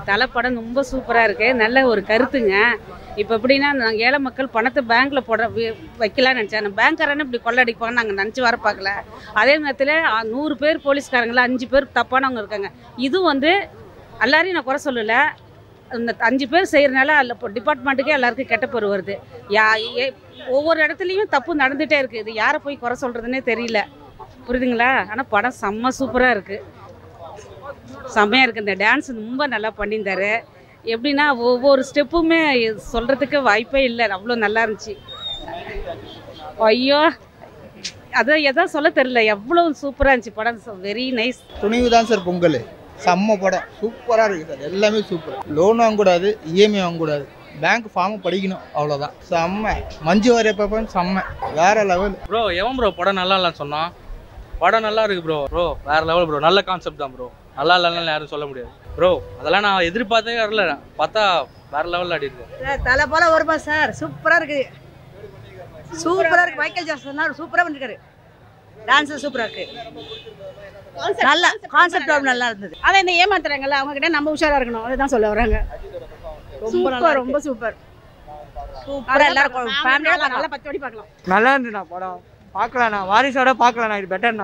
தலை படம் ரொம்ப சூப்பராக இருக்கு நல்ல ஒரு கருத்துங்க இப்போ எப்படின்னா நாங்கள் ஏழை மக்கள் பணத்தை பேங்க்கில் போட வி- வைக்கலாம்னு நினச்சேன் பேங்க்காரன்னு இப்படி கொள்ளடிப்பாங்கன்னு நாங்கள் நினச்சி வர பார்க்கல அதே நேரத்தில் அ, நூறு பேர் போலீஸ்காரங்கள அஞ்சு பேர் தப்பானவங்க இருக்காங்க இது வந்து எல்லாரையும் நான் குறை சொல்லலை இந்த அஞ்சு பேர் செய்கிறனால அதில் இப்போ டிபார்ட்மெண்ட்டுக்கே எல்லாருக்கும் கெட்ட பேர் வருது யா ஏ- ஒவ்வொரு இடத்துலையும் தப்பு நடந்துகிட்டே இருக்குது இது யாரை போய் குறை சொல்கிறதுனே தெரியல புரியுதுங்களா ஆனால் படம் செம்ம சூப்பராக இருக்குது செம்மையாக இருக்குது இந்த டான்ஸ் ரொம்ப நல்லா பண்ணியிருந்தாரு எப்படின்னா ஒவ்வொரு ஸ்டெப்புமே சொல்கிறதுக்கு வாய்ப்பே இல்லை அவ்வளோ நல்லா இருந்துச்சு ஐயோ அதான் எதாவது சொல்ல தெரியல எவ்வளோ சூப்பராக இருந்துச்சு படம் வெரி நைஸ் துணிவு தான் சார் பொங்கல் செம்ம படம் சூப்பராக இருக்குது சார் எல்லாமே சூப்பர் லோன் வாங்கக்கூடாது இஎம்ஐ வாங்கக்கூடாது பேங்க் ஃபார்மை படிக்கணும் அவ்வளோதான் செம்ம மஞ்சு வாரிய பாப்பன் செம்ம வேற லெவல் ப்ரோ எவன் ப்ரோ படம் நல்லா இல்லைன்னு சொன்னான் படம் நல்லா இருக்கு ப்ரோ ப்ரோ வேற லெவல் ப்ரோ நல்ல கான்செப்ட் தான் ப்ரோ நல்லா இல்லைன்னு யாரும் சொல்ல முடியாது ப்ரோ அதெல்லாம் நான் எதிர்பார்த்தே வரல பார்த்தா வேற லெவலில் ஆடி இருக்கு தலை போல வருமா சார் சூப்பரா இருக்குது சூப்பரா இருக்கு மைக்கேல் ஜாக்சன் சூப்பரா பண்ணிருக்காரு டான்ஸ் சூப்பரா இருக்கு நல்ல கான்செப்ட் நல்லா இருந்தது அதான் இந்த ஏமாத்துறாங்கல்ல அவங்க கிட்ட நம்ம உஷாரா இருக்கணும் அதுதான் சொல்ல வராங்க ரொம்ப நல்லா ரொம்ப சூப்பர் சூப்பரா எல்லாரும் ஃபேமிலியோட நல்லா பத்து வாட்டி பார்க்கலாம் நல்லா இருந்துண்ணா படம் பார்க்கலாண்ணா வாரிசோட பார்க்கலாண்ணா இது பெட்டர்ண்ணா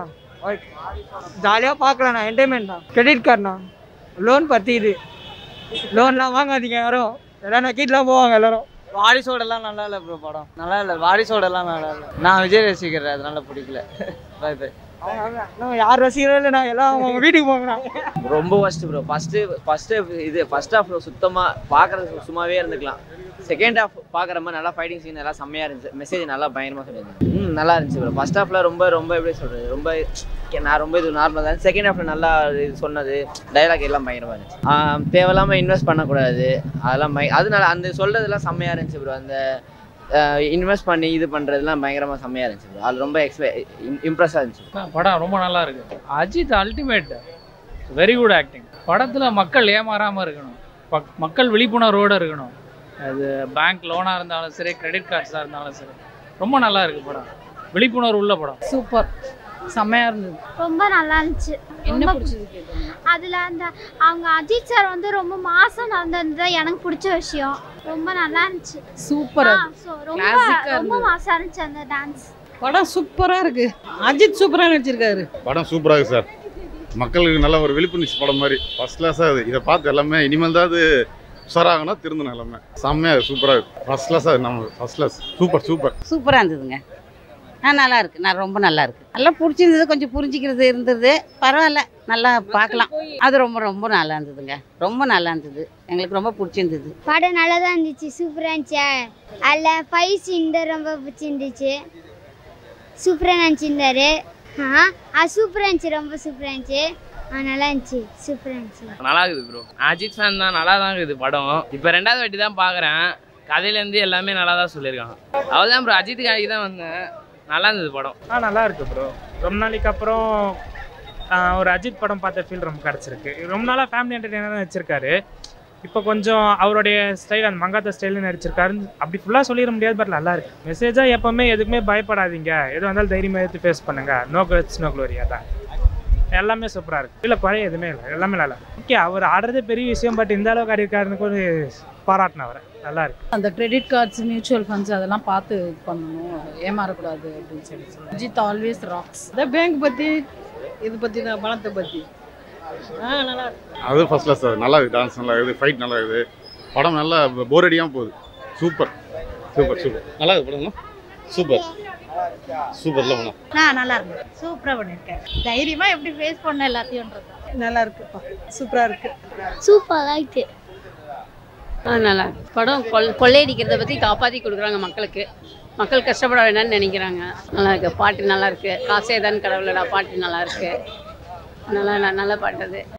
ஜாலியாக பார்க்கலாண்ணா என்டர்டைன்மெண்ட்ண்ணா கிரெடிட் கார்டுண்ணா லோன் பற்றி இது லோன்லாம் வாங்காதீங்க யாரும் எல்லாம் நக்கிட்டுலாம் போவாங்க எல்லாரும் வாரிசோடலாம் நல்லா இல்லை ப்ரோ படம் நல்லா இல்லை வாரிசோடலாம் நல்லா இல்லை நான் விஜய் ரசிகர் அதனால பிடிக்கல பை பை அவங்க இன்னும் யார் ரசிகரும் இல்லைண்ணா எல்லாம் அவங்க வீட்டுக்கு போங்கண்ணா ரொம்ப ஃபர்ஸ்ட் ப்ரோ ஃபர்ஸ்ட் ஃபர்ஸ்ட் இது ஃபர்ஸ்ட் ஹாஃப் சுத்தமா பார்க்கறது சும்மாவே இருந்துக்கலாம் செகண்ட் ஹாஃப் பார்க்குற மாதிரி நல்லா ஃபைட்டிங் சீன் எல்லாம் செம்மையா இருந்துச்சு மெசேஜ் நல்லா பயங்கரமா சொல்லியிருந்தாங்க ம் நல்லா இருந்துச்சு ப்ரோ ஃபர்ஸ்ட் ஹாஃப்ல ரொம்ப ரொம்ப எப்படி சொல்றது ரொம்ப கே- நான் ரொம்ப இது நார்மல் தான் செகண்ட் ஹாஃப்ல நல்லா இது சொன்னது டைலாக் எல்லாம் பயங்கரமா இருந்துச்சு ஆம், தேவையில்லாம இன்வெஸ்ட் பண்ணக்கூடாது அதெல்லாம் பய அதனால அந்த சொல்றதெல்லாம் செம்மையா இருந்துச்சு ப்ரோ அந்த இன்வெஸ்ட் பண்ணி இது பண்றதுலாம் பயங்கரமா செம்மையா இருந்துச்சு ப்ரோ அது ரொம்ப எக்ஸ்பெ இம்ப்ரெஸ்ஸாக இருந்துச்சு படம் ரொம்ப நல்லா இருக்கு Ajith ultimate very good acting படத்தில் மக்கள் ஏமாறாமல் இருக்கணும் பக்- மக்கள் விழிப்புணர்வோடு இருக்கணும் அது பேங்க் லோனாக இருந்தாலும் சரி கிரெடிட் கார்ட்ஸாக இருந்தாலும் சரி ரொம்ப நல்லா இருக்கு படம் விழிப்புணர்வு உள்ள படம் சூப்பர் செம்மையா இருந்தது ரொம்ப நல்லா இருந்துச்சு என்ன ரொம்ப பிடிச்சது அதுல அந்த அவங்க அஜித் சார் வந்து ரொம்ப மாசம் நடந்தது தான் எனக்கு பிடிச்ச விஷயம் ரொம்ப நல்லா இருந்துச்சு சூப்பர் ஆ, so ரொம்ப Classic-ஆ ரொம்ப இருந்தது. மாசம் இருந்துச்சு அந்த டான்ஸ் படம் சூப்பரா இருக்கு அஜித் சூப்பரா நடிச்சிருக்காரு படம் சூப்பராக இருக்கு சார் மக்களுக்கு நல்ல ஒரு விழிப்புணர்ச்சி படம் மாதிரி ஃபர்ஸ்ட் கிளாஸாக அது இதை பார்த்து எல்லாமே இனிமேல் தான் அது உஷாராகணும் திருந்தணும் எல்லாமே செம்மையாக சூப்பராக இருக்கு ஃபர்ஸ்ட் கிளாஸாக நம்ம ஃபர்ஸ்ட் கிளாஸ் சூப்பர் சூப்பர் சூப்பராக இருந்ததுங்க ஆ நல்லா இருக்கு நான் ரொம்ப நல்லா இருக்கு நல்லா பிடிச்சிருந்தது கொஞ்சம் புரிஞ்சிக்கிறது இருந்தது பரவாயில்ல நல்லா பார்க்கலாம் அது ரொம்ப ரொம்ப நல்லா இருந்ததுங்க ரொம்ப நல்லா இருந்தது எங்களுக்கு ரொம்ப பிடிச்சிருந்தது படம் நல்லா தான் இருந்துச்சு சூப்பராக இருந்துச்சு அதில் ஃபைவ் சீன் தான் ரொம்ப பிடிச்சிருந்துச்சு சூப்பராக நினச்சிருந்தாரு ஆ அது சூப்பராக இருந்துச்சு ரொம்ப சூப்பராக இருந்துச்சு ஆ நல்லா இருந்துச்சு சூப்பராக இருந்துச்சு நல்லா இருக்குது ப்ரோ அஜித் ஃபேன் தான் நல்லா தான் இருக்குது படம் இப்போ ரெண்டாவது வாட்டி தான் பார்க்குறேன் கதையிலேருந்து எல்லாமே நல்லா தான் சொல்லியிருக்காங்க அவ்வளோதான் ப்ரோ அஜித்துக்காக தான் வந்தேன் நல்லா இருந்தது படம் ஆ நல்லா இருக்கு ப்ரோ ரொம்ப நாளைக்கு அப்புறம் ஆ, ஒரு அஜித் படம் பார்த்த ஃபீல் ரொம்ப கிடச்சிருக்கு ரொம்ப நாளாக ஃபேமிலி என்டர்டெய்னர் வச்சிருக்காரு இப்போ கொஞ்சம் அவருடைய ஸ்டைல் அந்த மங்காத்த ஸ்டைலில் நடிச்சிருக்காரு அப்படி ஃபுல்லாக சொல்லிட முடியாது பட் நல்லா இருக்கு மெசேஜாக எப்போவுமே எதுக்குமே பயப்படாதீங்க எது வந்தாலும் தைரியமாக எடுத்து ஃபேஸ் பண்ணுங்க நோ கட்ஸ் நோ க்ளோரியா தான் எல்லாமே சூப்பராக இருக்கு இல்லை குறை எதுவுமே இல்லை எல்லாமே நல்லா ஓகே அவர் ஆடுறதே பெரிய விஷயம் பட் இந்த அளவுக்கு ஆடிருக்காருன்னு ஒரு பாராட்டின அவரை நல்லா இருக்கு அந்த கிரெடிட் கார்ட்ஸ் மியூச்சுவல் ஃபண்ட்ஸ் அதெல்லாம் பார்த்து இது பண்ணணும் ஏமாறக்கூடாது அப்படின்னு சொல்லி சொல்லுவாங்க அஜித் ஆல்வேஸ் ராக்ஸ் இந்த பேங்க் பத்தி இது பத்தி தான் பணத்தை பத்தி ஆ நல்லா அது ஃபர்ஸ்ட் கிளாஸ் அது நல்லா இருக்குது டான்ஸ் நல்லா இருக்குது ஃபைட் நல்லா இருக்குது படம் நல்லா போர் அடியாமல் போகுது சூப்பர் சூப்பர் சூப்பர் நல்லா இருக்குது படம் சூப்பர் சூப்பர்ல படம் ஆ நல்லா இருக்கு சூப்பரா பண்ணிருக்காரு தைரியமாக எப்படி ஃபேஸ் பண்ண எல்லாத்தையும்ன்றது நல்லா இருக்குப்பா சூப்பரா இருக்கு சூப்பராக இருக்கு ஆ நல்லா இருக்கு. படம் கொள் கொள்ளையடிக்கிறத பற்றி காப்பாற்றி கொடுக்குறாங்க மக்களுக்கு மக்கள் கஷ்டப்பட வேண்டாம்னு நினைக்கிறாங்க நல்லா இருக்கு பாட்டு நல்லா இருக்கு காசே தான் கடவுளடா பாட்டு நல்லா இருக்கு நல்லா நல்ல பாட்டு அது